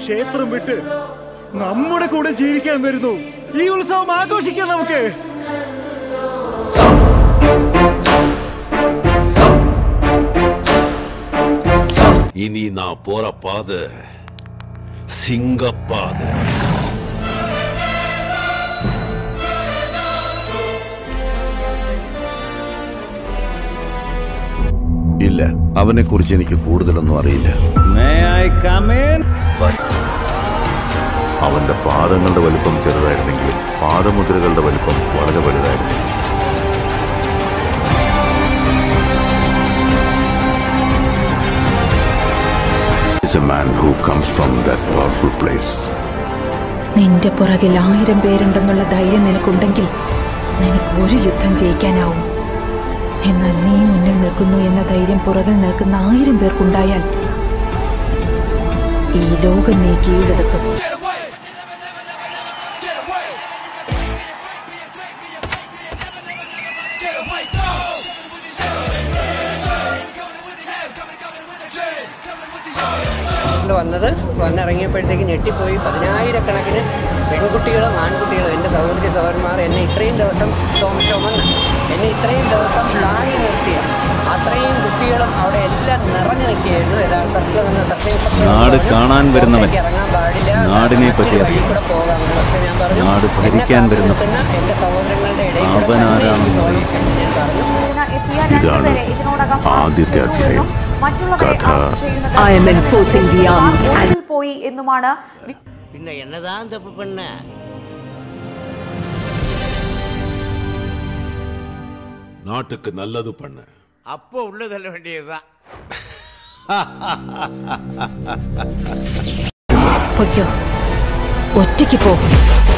ക്ഷേത്രം വിട്ട് നമ്മുടെ കൂടെ ജീവിക്കാൻ വരുന്നു ഈ ഉത്സവം ആഘോഷിക്കാം നമുക്ക് இனி நான் போற பாதை சிங்கப்பாதை ഇല്ല അവനെ കുറിച്ച് എനിക്ക് കൂടുതലൊന്നും അറിയില്ല അവന്റെ പാദങ്ങളുടെ വലിപ്പം ചെറുതായിരുന്നെങ്കിലും പാദമുദ്രകളുടെ വലിപ്പം വളരെ വലുതായിരുന്നു Is a man who comes from that powerful place. നിന്റെ പുറകിൽ ആയിരം പേരുണ്ടെന്നുള്ള ധൈര്യം നിനക്കുണ്ടെങ്കിൽ നിനക്ക് ഒരു യുദ്ധം ജയിക്കാനാവും എന്നാൽ നീ മുന്നിൽ നിൽക്കുന്നു എന്ന ധൈര്യം പുറകിൽ നിൽക്കുന്ന ആയിരം പേർക്കുണ്ടായാൽ ഈ ലോകം നീ കീഴടക്കും വന്നത് വന്നിറങ്ങിയപ്പോഴത്തേക്ക് ഞെട്ടിപ്പോയി പതിനായിരക്കണക്കിന് പെൺകുട്ടികളും ആൺകുട്ടികളും എൻ്റെ സഹോദരി സഹോദരന്മാർ എന്നെ ഇത്രയും ദിവസം ചുമ- ചുമന്ന് എന്നെ ഇത്രയും ദിവസം താങ്ങി നിർത്തിയ അത്രയും കുട്ടികളും അവിടെ എല്ലാം നിറഞ്ഞു നിൽക്കുകയായിരുന്നു യഥാർത്ഥ സത്യം എന്ന സത്യം സത്യം നാട് പറഞ്ഞു. കാണാൻ വരുന്നവൻ പുറത്തേക്ക് ഇറങ്ങാൻ പാടില്ല നാടിനെ മറ്റൊരു പറ്റി വഴി കൂടെ പോകാം പക്ഷേ ഞാൻ പറഞ്ഞു നാട് എന്നെ ഭരിക്കാൻ കാത്തു വരുന്നവൻ നിൽക്കുന്ന എൻ്റെ സഹോദരങ്ങളുടെ ഇടയിൽ കൂടെ തന്നെ അവനാരാണെന്ന് എനിക്ക് പോകണം എന്ന് ഞാൻ പറഞ്ഞു ഇതാണ് ആദ്യത്തെ അധ്യായം കഥ I am enforcing the army and പോയി എന്നുമാണ് വി- പിന്നെ എന്നതാ തപ്പ് പെണ്ണ நாட்டுக்கு நல்லது பண்ண அப்போ உள்ள தள்ள வேண்டியதுதான் പൊയ്ക്കോ ഒറ്റയ്ക്ക് പോ